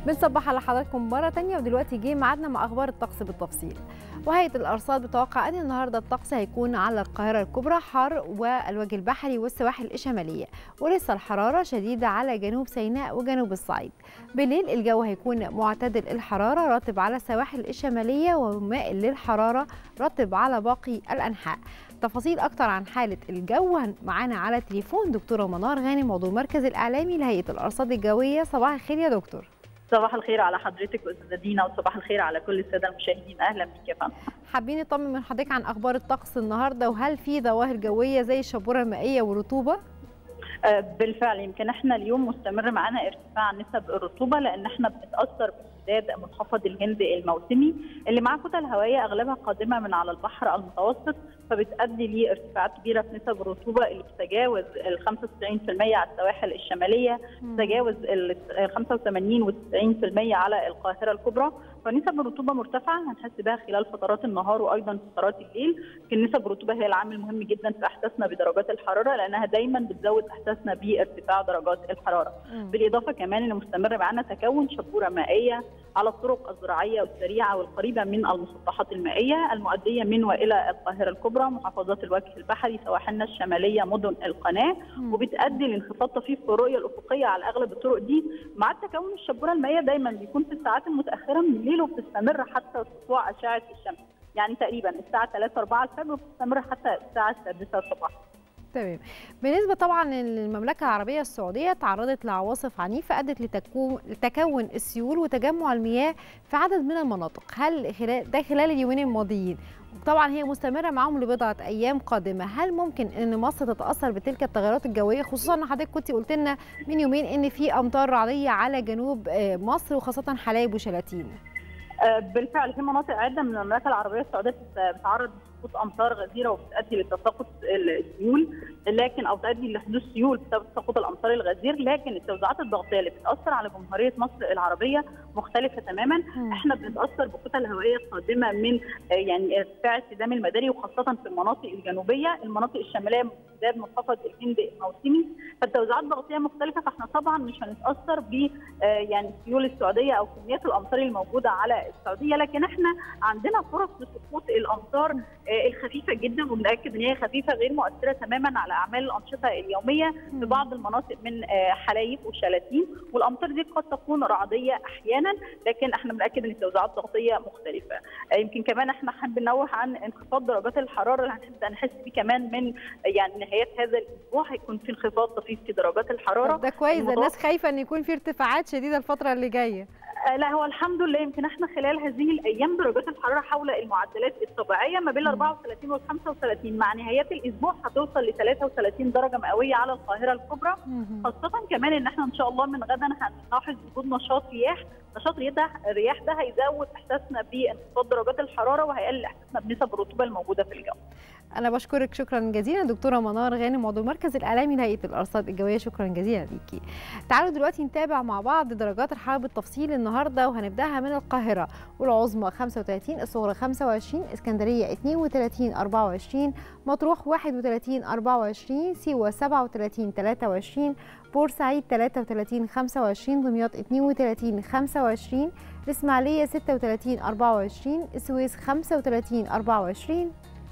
بنصبح على حضراتكم مرة تانية ودلوقتي جه ميعادنا مع أخبار الطقس بالتفصيل وهيئة الأرصاد بتوقع أن النهاردة الطقس هيكون على القاهرة الكبرى حر والوجه البحري والسواحل الشمالية ولسه الحرارة شديدة على جنوب سيناء وجنوب الصعيد بالليل الجو هيكون معتدل الحرارة رطب على السواحل الشمالية ومائل للحرارة رطب على باقي الأنحاء تفاصيل أكتر عن حالة الجو معانا على التليفون دكتورة منار غانم عضو المركز الإعلامي لهيئة الأرصاد الجوية صباح الخير يا دكتور صباح الخير على حضرتك استاذه دينا وصباح الخير على كل الساده المشاهدين اهلا بك يا فندم حابين نطمن من حضرتك عن اخبار الطقس النهارده وهل في ظواهر جويه زي الشبوره المائيه والرطوبه آه بالفعل يمكن احنا اليوم مستمر معانا ارتفاع نسب الرطوبه لان احنا بنتاثر بامتداد منخفض الهند الموسمي اللي معاه كتل هوائيه اغلبها قادمه من على البحر المتوسط فبتؤدي لارتفاعات كبيره في نسب الرطوبه اللي بتتجاوز ال 95% على السواحل الشماليه تتجاوز ال 85 و 90% على القاهره الكبرى فنسب الرطوبه مرتفعه هنحس بها خلال فترات النهار وايضا فترات الليل لكن نسب الرطوبه هي العامل مهم جدا في احساسنا بدرجات الحراره لانها دايما بتزود احساسنا بارتفاع درجات الحراره مم. بالاضافه كمان ان مستمر معانا تكون شبوره مائيه على الطرق الزراعيه والسريعه والقريبه من المسطحات المائيه المؤديه من والى القاهره الكبرى محافظات الوجه البحري سواحلنا الشماليه مدن القناه مم. وبتؤدي لانخفاض طفيف في الرؤيه الافقيه على اغلب الطرق دي مع تكون الشبوره المائيه دايما بيكون في الساعات المتاخره من الليل وبتستمر حتى سطوع اشعه الشمس يعني تقريبا الساعه 3 4 الفجر وبتستمر حتى الساعه السادسه صباحا تمام بالنسبه طبعا للمملكه العربيه السعوديه تعرضت لعواصف عنيفه ادت لتكون لتكون السيول وتجمع المياه في عدد من المناطق هل خلال ده خلال اليومين الماضيين طبعا هي مستمره معاهم لبضعه ايام قادمه هل ممكن ان مصر تتاثر بتلك التغيرات الجويه خصوصا ان حضرتك كنت قلت لنا من يومين ان في امطار رعديه على جنوب آه، مصر وخاصه حلايب وشلاتين آه، بالفعل في مناطق عده من المملكه العربيه السعوديه بت- بتعرض لسقوط امطار غزيره وبتؤدي لتساقط السيول لكن او تؤدي لحدوث سيول بسبب تساقط الامطار الغزير لكن التوزيعات الضغطيه اللي بتاثر على جمهوريه مصر العربيه مختلفه تماما مم. احنا بنتاثر بكتل هوائيه قادمه من آه، يعني ارتفاع السدام المداري وخاصه في المناطق الجنوبيه المناطق الشماليه امتداد منخفض الهند الموسمي فالتوزيعات الضغطيه مختلفه فاحنا طبعا مش هنتاثر ب آه، يعني سيول السعوديه او كميات الامطار الموجوده على السعوديه لكن احنا عندنا فرص لسقوط الامطار آه، الخفيفه جدا وبنأكد ان هي خفيفه غير مؤثره تماما على اعمال الانشطه اليوميه في بعض المناطق من آه، حلايب وشلاتين والامطار دي قد تكون رعديه احيانا لكن احنا بنأكد ان التوزيعات الضغطيه مختلفه آه، يمكن كمان احنا حابين ننوه عن انخفاض درجات الحراره اللي هنبدا نحس بيه كمان من آه، يعني نهايات هذا الاسبوع هيكون في انخفاض طفيف في درجات الحراره طب ده كويس ده المتوقع- الناس خايفه ان يكون في ارتفاعات شديده الفتره اللي جايه آه، لا هو الحمد لله يمكن احنا خلال هذه الايام درجات الحراره حول المعدلات الطبيعيه ما بين ال 34 وال 35 مع نهايات الاسبوع هتوصل ل 33 درجه مئويه على القاهره الكبرى مم. خاصه كمان ان احنا ان شاء الله من غدا هنلاحظ وجود نشاط رياح نشاط الرياح ده الرياح ده هيزود احساسنا بانخفاض درجات الحراره وهيقلل احساسنا بنسب الرطوبه الموجوده في الجو انا بشكرك شكرا جزيلا دكتوره منار غانم عضو المركز الاعلامي لهيئه الارصاد الجويه شكرا جزيلا ليكي تعالوا دلوقتي نتابع مع بعض درجات الحراره بالتفصيل النهارده وهنبداها من القاهره والعظمى 35 الصغرى 25 اسكندريه 32 24 مطروح 31 24 سيوه 37 23 بورسعيد 33 25 دمياط 32 25 الاسماعيليه 36 24 السويس 35 24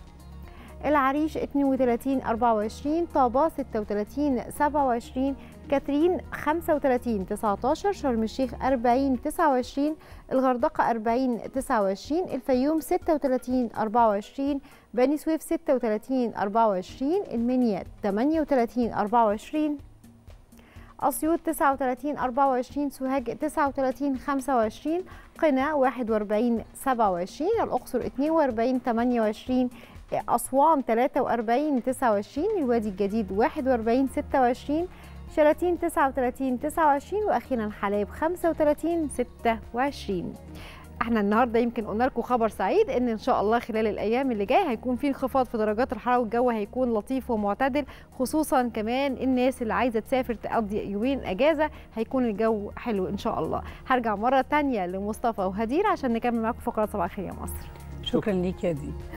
العريش 32 24 طابا 36 27 كاترين 35 19 شرم الشيخ 40 29 الغردقة 40 29 الفيوم 36 24 بني سويف 36 24 المنيا 38 24 أسيوط 39 24 سوهاج 39 25 قنا 41 27 الأقصر 42 28 أسوان 43 29 الوادي الجديد 41 26 شلاتين 39 29 واخيرا حلايب 35 26 احنا النهارده يمكن قلنا لكم خبر سعيد ان ان شاء الله خلال الايام اللي جايه هيكون في انخفاض في درجات الحراره والجو هيكون لطيف ومعتدل خصوصا كمان الناس اللي عايزه تسافر تقضي يومين اجازه هيكون الجو حلو ان شاء الله هرجع مره تانية لمصطفى وهدير عشان نكمل معاكم فقره صباح الخير يا مصر شكرا ليك يا دي